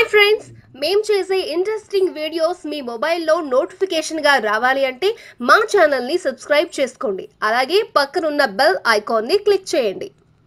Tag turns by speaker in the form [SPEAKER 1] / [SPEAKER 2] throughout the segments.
[SPEAKER 1] hi friends మేం చేసే interesting videos మీ మొబైల్లో నోటిఫికేషన్గా రావాలి అంటే మా ఛానల్ని సబ్స్క్రైబ్ చేసుకోండి అలాగే పక్కనున్న బెల్ ఐకాన్ని క్లిక్ చేయండి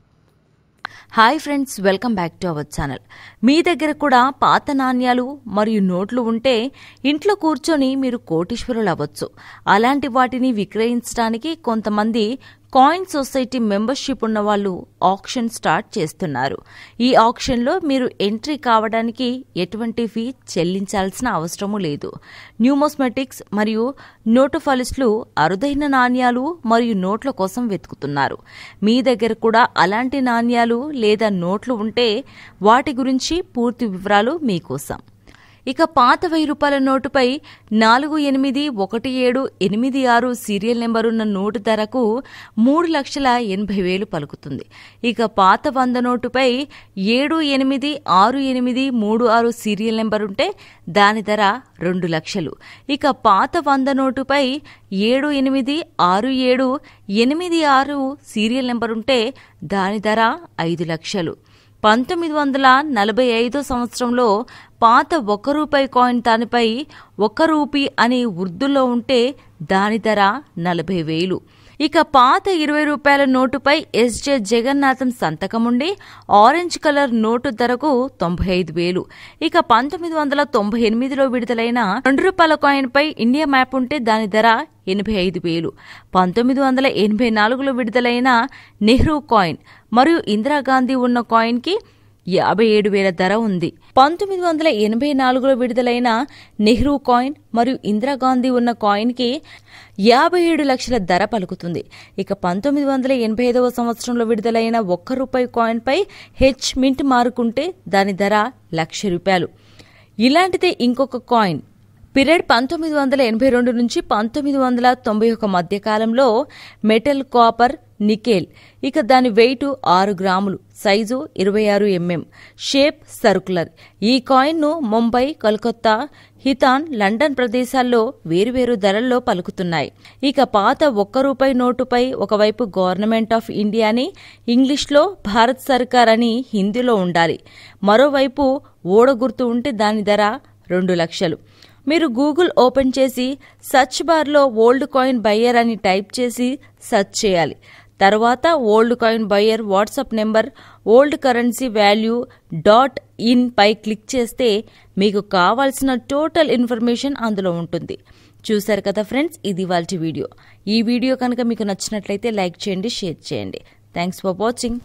[SPEAKER 2] hi friends welcome back to our channel మీ దగ్గర కూడా పాత నాణ్యాలు మరియు నోట్లు ఉంటే ఇంట్లో కూర్చొని మీరు కోటీశ్వరులు అవ్వచ్చు అలాంటి వాటిని విక్రయించడానికి కొంతమంది కాయిన్ సొసైటీ మెంబర్షిప్ ఉన్న వాళ్ళు ఆప్షన్ స్టార్ట్ చేస్తున్నారు ఈ ఆప్షన్లో మీరు ఎంట్రీ కావడానికి ఎటువంటి ఫీ చెల్లించాల్సిన అవసరము లేదు న్యూమోస్మెటిక్స్ మరియు నోటోఫలిస్టులు అరుదైన నాణ్యాలు మరియు నోట్ల కోసం వెతుకుతున్నారు మీ దగ్గర కూడా అలాంటి నాణ్యాలు లేదా నోట్లు ఉంటే వాటి గురించి పూర్తి వివరాలు మీకోసం ఇక పాత వెయ్యి రూపాయల నోటుపై నాలుగు ఎనిమిది ఒకటి ఏడు ఎనిమిది ఆరు సీరియల్ నెంబర్ ఉన్న నోటు ధరకు మూడు లక్షల ఎనభై వేలు పలుకుతుంది ఇక పాత వంద నోటుపై ఏడు ఎనిమిది ఆరు ఎనిమిది మూడు ఆరు సీరియల్ నెంబర్ ఉంటే దాని ధర రెండు లక్షలు ఇక పాత వంద నోటుపై ఏడు ఎనిమిది ఆరు ఏడు ఎనిమిది ఆరు సీరియల్ నెంబర్ ఉంటే దాని ధర ఐదు లక్షలు పంతొమ్మిది వందల నలభై ఐదో సంవత్సరంలో పాత ఒక్క రూపాయి కాయిన్ దానిపై ఒక్క రూపీ అని ఉర్దూలో ఉంటే దాని ధర నలభై వేలు ఇక పాత ఇరవై రూపాయల నోటుపై ఎస్జే జగన్నాథం సంతకముండి ఆరెంజ్ కలర్ నోటు ధరకు తొంభై ఐదు వేలు ఇక పంతొమ్మిది వందల తొంభై ఎనిమిదిలో విడుదలైన రెండు రూపాయల కాయిన్ పై ఇండియా మ్యాప్ ఉంటే దాని ధర ఎనభై ఐదు వేలు పంతొమ్మిది వందల ఎనభై నాలుగులో విడుదలైన నెహ్రూ కాయిన్ మరియు ఇందిరాగాంధీ ఉన్న కాయిన్కి యాభై ఏడు వేల ధర ఉంది పంతొమ్మిది వందల ఎనభై నాలుగులో విడుదలైన నెహ్రూ కాయిన్ మరియు ఇందిరాగాంధీ ఉన్న కాయిన్కి యాభై ఏడు లక్షల ధర పలుకుతుంది ఇక పంతొమ్మిది వందల ఎనభై ఐదవ సంవత్సరంలో విడుదలైన ఒక్క రూపాయి కాయిన్పై హెచ్ మింట్ మారుకుంటే దాని ధర లక్ష రూపాయలు ఇలాంటిదే ఇంకొక కాయిన్ పీరియడ్ పంతొమ్మిది వందల ఎనభై రెండు నుంచి పంతొమ్మిది వందల తొంభై ఒక మధ్య కాలంలో మెటల్ కాపర్ నికెల్ ఇక దాని వెయిట్ ఆరు గ్రాములు సైజు ఇరవై ఆరు ఎంఎం షేప్ సర్కులర్ ఈ కాయిన్ను ముంబై కోల్కతా హితాన్ లండన్ ప్రదేశాల్లో వేరువేరు ధరల్లో పలుకుతున్నాయి ఇక పాత ఒక్క రూపాయి నోటుపై ఒకవైపు గవర్నమెంట్ ఆఫ్ ఇండియా అని ఇంగ్లీష్లో భారత్ సర్కార్ అని హిందీలో ఉండాలి మరోవైపు ఓడ గుర్తు ఉంటే దాని ధర రెండు లక్షలు మీరు గూగుల్ ఓపెన్ చేసి సర్చ్ బార్లో ఓల్డ్ కాయిన్ బయ్యర్ అని టైప్ చేసి సర్చ్ చేయాలి తర్వాత old coin buyer WhatsApp number old currency value dot in పై క్లిక్ చేస్తే మీకు కావాల్సిన టోటల్ ఇన్ఫర్మేషన్ అందులో ఉంటుంది చూశారు కదా ఫ్రెండ్స్ ఇది వాళ్ళ వీడియో ఈ వీడియో కనుక మీకు నచ్చినట్లయితే లైక్ చేయండి షేర్ చేయండి థ్యాంక్స్ ఫర్ వాచింగ్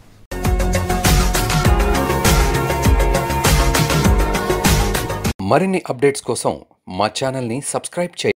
[SPEAKER 3] మరిన్ని అప్డేట్స్ కోసం మా ఛానల్ని సబ్స్క్రైబ్ చేయండి